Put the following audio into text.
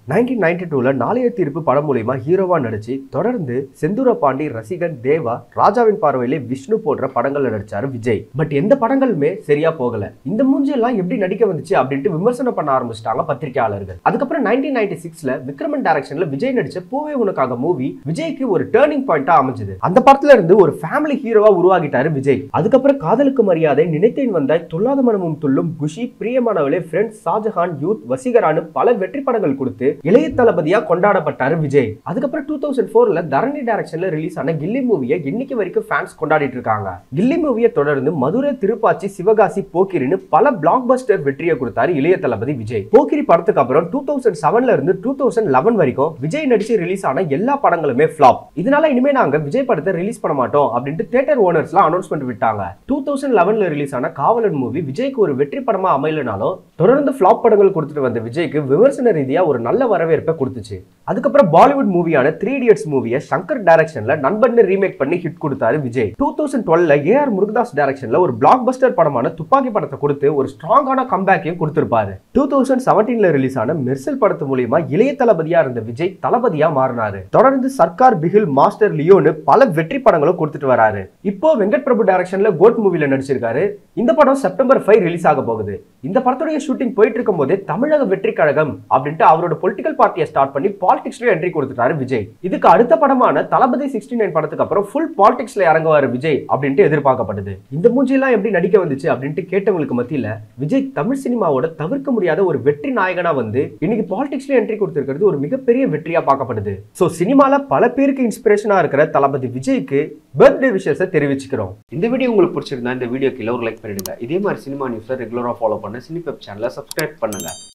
nineteen ninety டூல நாளைய தீர்ப்பு படம் மூலியமா ஹீரோவா நடிச்சு தொடர்ந்து செந்தூர பாண்டி ரசிகன் தேவா ராஜாவின் பார்வையிலே விஷ்ணு போன்ற படங்கள்ல நடிச்சாரு விஜய் பட் எந்த படங்களுமே சரியா போகல இந்த மூஞ்சியெல்லாம் எப்படி நடிக்க வந்துச்சு அப்படின்ட்டு விமர்சனம் பண்ண ஆரம்பிச்சிட்டாங்க பத்திரிகையாளர்கள் அதுக்கப்புறம் நைன்டீன் நைன்டி சிக்ஸ்ல விக்ரமன் டைரக்ஷன்ல விஜய் நடிச்ச பூவே உனக்காக மூவி விஜய்க்கு ஒரு டேர்னிங் பாயிண்டா அமைஞ்சது அந்த படத்துல இருந்து ஒரு ஃபேமிலி ஹீரோவா உருவாகிட்டாரு விஜய் அதுக்கப்புறம் காதலுக்கு மரியாதை நினைத்தேன் வந்தாய் துல்லாத மனமும் துள்ளும் குஷி பிரியமானவளே ஃப்ரெண்ட்ஸ் ஷாஜஹான் யூத் வசீகரானு பல வெற்றி படங்கள் கொடுத்து இளைய தளபதியா கொண்டாடப்பட்டாரு விஜய் அதுக்கப்புறம் டூ தௌசண்ட் ஃபோர்ல தரணி டைரக்ஷன்ல ரிலீஸ் ஆன கில்லி மூவியை இன்னைக்கு வரைக்கும் ஃபேன்ஸ் கொண்டாடிட்டு இருக்காங்க கில்லி மூவியை தொடர்ந்து மதுரை திருப்பாச்சி சிவகாசி போக்கிரின்னு பல பிளாக் பஸ்டர் வெற்றியை கொடுத்தாரு இளைய தளபதி விஜய் போக்கிரி படத்துக்கு அப்புறம் டூ தௌசண்ட் செவன்ல இருந்து டூ தௌசண்ட் லெவன் வரைக்கும் விஜய் நடிச்சு ரிலீஸ் ஆன எல்லா படங்களுமே ஃபிளாப் இதனால இனிமே நாங்க விஜய் படத்தை ரிலீஸ் பண்ண மாட்டோம் அப்படின்ட்டு தியேட்டர் ஓனர்ஸ்லாம் அனௌன்ஸ்மெண்ட் விட்டாங்க டூ தௌசண்ட் லெவன்ல ரிலீஸ் ஆன காவலன் மூவி விஜய்க்கு ஒரு வெற்றி படமா அமையலனாலும் தொடர்ந்து ஃபிளாப் படங்கள் கொடுத்துட்டு வந்த விஜய்க்கு விமர்சன ரீதியா ஒரு நல்ல வரவேற்பை கொடுத்துச்சு அதுக்கப்புறம் பாலிவுட் மூவியான த்ரீ இடியட்ஸ் மூவியை சங்கர் டைரக்ஷன்ல நண்பன் ரீமேக் பண்ணி ஹிட் கொடுத்தாரு விஜய் டூ தௌசண்ட் டுவெல்ல ஏஆர் முருகதாஸ் டைரக்ஷன்ல ஒரு பிளாக் பஸ்டர் படமான துப்பாக்கி படத்தை கொடுத்து ஒரு ஸ்ட்ராங்கான கம்பேக்கையும் கொடுத்திருப்பாரு டூ தௌசண்ட் செவன்டீன்ல ரிலீஸ் ஆன மெர்சல் படத்து மூலியமா இளைய தளபதியா இருந்த விஜய் தளபதியா மாறினாரு தொடர்ந்து சர்க்கார் பிகில் மாஸ்டர் லியோன்னு பல வெற்றி படங்களும் கொடுத்துட்டு வராரு இப்போ வெங்கட் பிரபு டைரக்ஷன்ல கோட் மூவில நடிச்சிருக்காரு இந்த படம் செப்டம்பர் ஃபைவ் ரிலீஸ் ஆக போகுது இந்த படத்துடைய ஷூட்டிங் போயிட்டு இருக்கும் போதே தமிழக வெற்றி கழகம் அப்படின்ட்டு அவரோட பொலிட்டிக்கல் பார்ட்டியை ஸ்டார்ட் பண்ணி பாலிடிக்ஸ்லயும் என்ட்ரி கொடுத்துட்டாரு விஜய் இதுக்கு அடுத்த படமான தளபதி சிக்ஸ்டி நைன் படத்துக்கு அப்புறம் ஃபுல் பாலிடிக்ஸ்ல இறங்குவாரு விஜய் அப்படின்ட்டு எதிர்பார்க்கப்படுது இந்த மூஞ்சியெல்லாம் எப்படி நடிக்க வந்துச்சு அப்படின்ட்டு கேட்டவங்களுக்கு மத்தியில விஜய் தமிழ் சினிமாவோட தவிர்க்க முடியாத ஒரு வெற்றி நாயகனா வந்து இன்னைக்கு பாலிடிக்ஸ்ல என்ட்ரி கொடுத்திருக்கிறது ஒரு மிகப்பெரிய வெற்றியா பார்க்கப்படுது சோ சினிமால பல பேருக்கு இன்ஸ்பிரேஷனா இருக்கிற தளபதி விஜய்க்கு பர்த்டே விஷயத்தை தெரிவிச்சுக்கிறோம் இந்த வீடியோ உங்களுக்கு பிடிச்சிருந்தா இந்த வீடியோ கீழே ஒரு லைக் பண்ணிடுங்க இதே மாதிரி சினிமா நியூஸை ரெகுலராக ஃபாலோ பண்ண சினி வெப் சேனலை சப்ஸ்கிரைப் பண்ணுங்க